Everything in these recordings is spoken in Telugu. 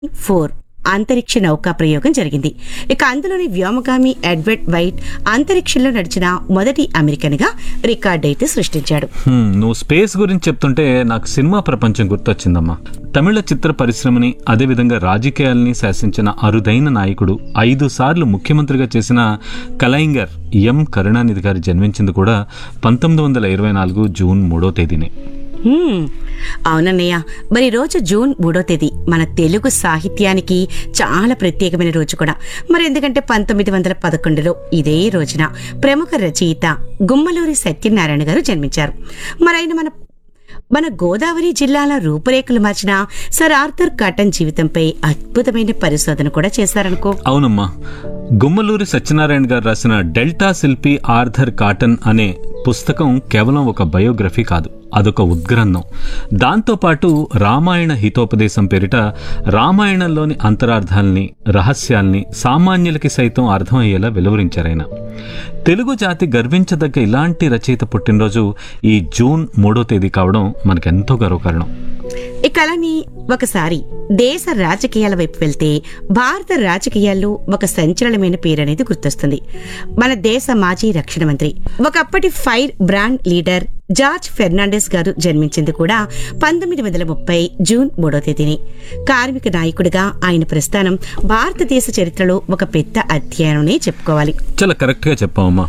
ఫోర్ అంతరిక్ష నౌకా ప్రయోగం జరిగింది ఇక అందులోని వ్యోమగామి ఎడ్వర్డ్ వైట్ అంతరిక్షంలో నడిచిన మొదటి అమెరికన్ గా రికార్డ్ అయితే సృష్టించాడు హ్మ్, నువ్వు స్పేస్ గురించి చెప్తుంటే నాకు సినిమా ప్రపంచం గుర్తొచ్చిందమ్మా తమిళ చిత్ర పరిశ్రమని అదేవిధంగా రాజకీయాల్ని శాసించిన అరుదైన నాయకుడు ఐదు సార్లు ముఖ్యమంత్రిగా చేసిన కలైంగర్ ఎం కరుణానిధి గారు జన్మించింది కూడా పంతొమ్మిది వందల ఇరవై నాలుగు జూన్ మూడో తేదీనే హ్మ్, అవునన్నయ్య మరి ఈ రోజు జూన్ మూడో తేదీ మన తెలుగు సాహిత్యానికి చాలా ప్రత్యేకమైన రోజు కూడా మరి ఎందుకంటే పంతొమ్మిది వందల పదకొండులో ఇదే రోజున ప్రముఖ రచయిత గుమ్మలూరి సత్యనారాయణ గారు జన్మించారు మరి ఆయన మన మన గోదావరి జిల్లాల రూపురేఖలు మార్చిన సర్ ఆర్థర్ కాటన్ జీవితంపై అద్భుతమైన పరిశోధన కూడా చేశారనుకో అవునమ్మా గుమ్మలూరి సత్యనారాయణ గారు రాసిన డెల్టా శిల్పి ఆర్థర్ కాటన్ అనే పుస్తకం కేవలం ఒక బయోగ్రఫీ కాదు అదొక ఉద్గ్రంథం దాంతోపాటు రామాయణ హితోపదేశం పేరిట రామాయణంలోని అంతరార్థాల్ని రహస్యాల్ని సామాన్యులకి సైతం అర్థమయ్యేలా వెలువరించారాయన తెలుగు జాతి గర్వించదగ్గ ఇలాంటి రచయిత పుట్టినరోజు ఈ జూన్ మూడో తేదీ కావడం మనకెంతో గర్వకారణం ఇక అలాని ఒకసారి దేశ రాజకీయాల వైపు వెళ్తే భారత రాజకీయాల్లో ఒక సంచలనమైన పేరు అనేది గుర్తొస్తుంది మన దేశ మాజీ రక్షణ మంత్రి ఒకప్పటి fire brand leader George Fernandes గారు జన్మించింది కూడా పంతొమ్మిది వందల ముప్పై జూన్ మూడో తేదీని కార్మిక నాయకుడిగా ఆయన ప్రస్థానం భారతదేశ చరిత్రలో ఒక పెద్ద అధ్యయనమే చెప్పుకోవాలి చాలా కరెక్ట్గా చెప్పావమ్మా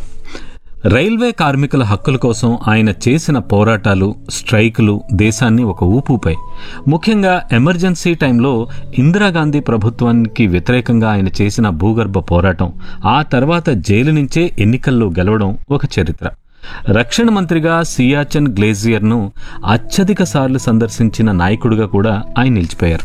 రైల్వే కార్మికుల హక్కుల కోసం ఆయన చేసిన పోరాటాలు స్ట్రైకులు దేశాన్ని ఒక ఊపుపై ముఖ్యంగా ఎమర్జెన్సీ టైంలో ఇందిరాగాంధీ ప్రభుత్వానికి వ్యతిరేకంగా ఆయన చేసిన భూగర్భ పోరాటం ఆ తర్వాత జైలు నుంచే ఎన్నికల్లో గెలవడం ఒక చరిత్ర రక్షణ మంత్రిగా సియాచన్ గ్లేజియర్ను అత్యధిక సార్లు సందర్శించిన నాయకుడిగా కూడా ఆయన నిలిచిపోయారు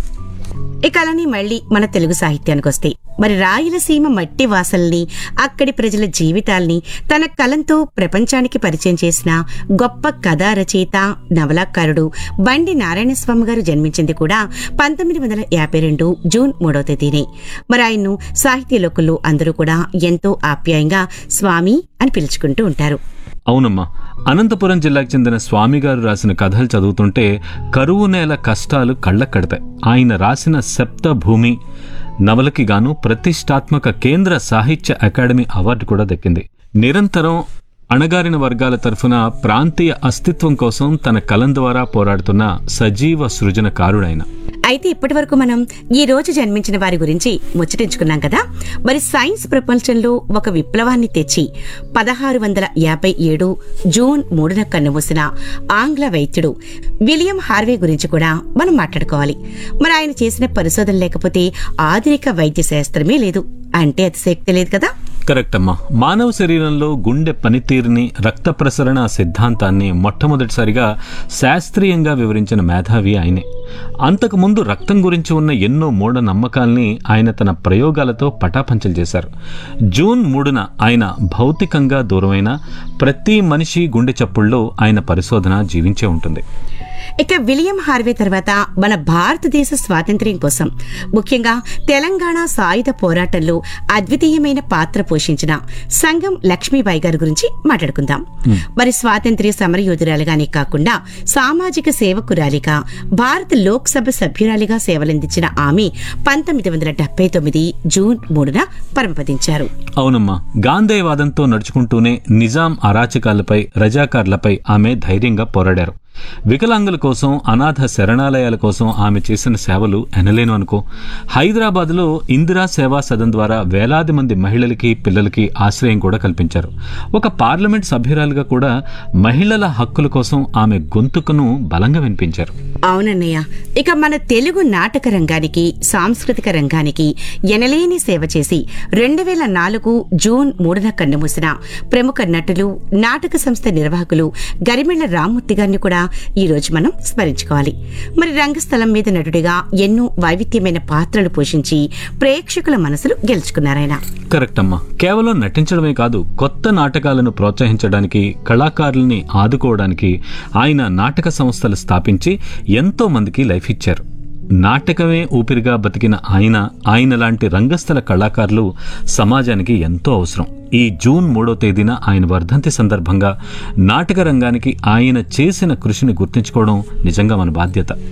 ఇక అలానే మళ్ళీ మన తెలుగు సాహిత్యానికి వస్తే మరి రాయలసీమ మట్టి వాసల్ని అక్కడి ప్రజల జీవితాల్ని తన కలంతో ప్రపంచానికి పరిచయం చేసిన గొప్ప కథా రచయిత నవలాకారుడు బండి నారాయణస్వామి గారు జన్మించింది కూడా పంతొమ్మిది వందల యాభై రెండు జూన్ మూడవ తేదీనే మరి ఆయన్ను సాహిత్య లోకుల్లో అందరూ కూడా ఎంతో ఆప్యాయంగా స్వామి అని పిలుచుకుంటూ ఉంటారు అవునమ్మా అనంతపురం జిల్లాకు చెందిన స్వామి గారు రాసిన కథలు చదువుతుంటే కరువు నేల కష్టాలు కళ్ళకు కడతాయి ఆయన రాసిన సప్త భూమి నవలకి గాను ప్రతిష్టాత్మక కేంద్ర సాహిత్య అకాడమీ అవార్డు కూడా దక్కింది నిరంతరం అణగారిన వర్గాల తరఫున ప్రాంతీయ అస్తిత్వం కోసం తన కలం ద్వారా పోరాడుతున్న సజీవ సృజనకారుడైన అయితే ఇప్పటి వరకు మనం ఈ రోజు జన్మించిన వారి గురించి ముచ్చటించుకున్నాం కదా మరి సైన్స్ ప్రపంచంలో ఒక విప్లవాన్ని తెచ్చి పదహారు వందల యాభై ఏడు జూన్ మూడున కన్నుమూసిన ఆంగ్ల వైద్యుడు విలియం హార్వే గురించి కూడా మనం మాట్లాడుకోవాలి మరి ఆయన చేసిన పరిశోధన లేకపోతే ఆధునిక వైద్య శాస్త్రమే లేదు అంటే అతిశక్తి లేదు కదా కరెక్ట్ అమ్మా మానవ శరీరంలో గుండె పనితీరుని రక్త ప్రసరణ సిద్ధాంతాన్ని మొట్టమొదటిసారిగా శాస్త్రీయంగా వివరించిన మేధావి ఆయనే అంతకుముందు రక్తం గురించి ఉన్న ఎన్నో మూఢ నమ్మకాల్ని ఆయన తన ప్రయోగాలతో పటాపంచలు చేశారు జూన్ మూడున ఆయన భౌతికంగా దూరమైన ప్రతి మనిషి గుండె చప్పుల్లో ఆయన పరిశోధన జీవించే ఉంటుంది ఇక విలియం హార్వే తర్వాత మన భారతదేశ స్వాతంత్ర్యం కోసం ముఖ్యంగా తెలంగాణ సాయుధ పోరాటంలో అద్వితీయమైన పాత్ర పోషించిన సంఘం లక్ష్మీబాయి గారి గురించి మాట్లాడుకుందాం మరి స్వాతంత్ర్య సమరయోధురాలుగానే కాకుండా సామాజిక సేవకురాలిగా భారత లోక్సభ సభ్యురాలిగా సేవలందించిన ఆమె పంతొమ్మిది వందల డెబ్బై తొమ్మిది జూన్ మూడున పరమపదించారు అవునమ్మా గాంధేయవాదంతో నడుచుకుంటూనే నిజాం అరాచకాలపై రజాకార్లపై ఆమె ధైర్యంగా పోరాడారు వికలాంగుల కోసం అనాథ శరణాలయాల కోసం ఆమె చేసిన సేవలు ఎనలేను అనుకో హైదరాబాద్లో ఇందిరా సేవా సదన్ ద్వారా వేలాది మంది మహిళలకి పిల్లలకి ఆశ్రయం కూడా కల్పించారు ఒక పార్లమెంట్ సభ్యురాలుగా కూడా మహిళల హక్కుల కోసం ఆమె గొంతుకును బలంగా వినిపించారు అవునన్నయ్య ఇక మన తెలుగు నాటక రంగానికి సాంస్కృతిక రంగానికి ఎనలేని సేవ చేసి రెండు వేల నాలుగు జూన్ మూడున కన్నుమూసిన ప్రముఖ నటులు నాటక సంస్థ నిర్వాహకులు గరిమెళ్ల రామ్మూర్తి గారిని కూడా ఈ రోజు మనం స్మరించుకోవాలి మరి రంగస్థలం మీద నటుడిగా ఎన్నో వైవిధ్యమైన పాత్రలు పోషించి ప్రేక్షకుల మనసులు గెలుచుకున్నారాయన కరెక్ట్ అమ్మా కేవలం నటించడమే కాదు కొత్త నాటకాలను ప్రోత్సహించడానికి కళాకారుల్ని ఆదుకోవడానికి ఆయన నాటక సంస్థలు స్థాపించి ఎంతో మందికి లైఫ్ ఇచ్చారు నాటకమే ఊపిరిగా బతికిన ఆయన ఆయన లాంటి రంగస్థల కళాకారులు సమాజానికి ఎంతో అవసరం ఈ జూన్ మూడో తేదీన ఆయన వర్ధంతి సందర్భంగా నాటక రంగానికి ఆయన చేసిన కృషిని గుర్తుంచుకోవడం నిజంగా మన బాధ్యత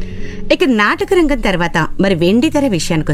ఇక నాటక రంగం తర్వాత మరి వెండి తెర విషయానికి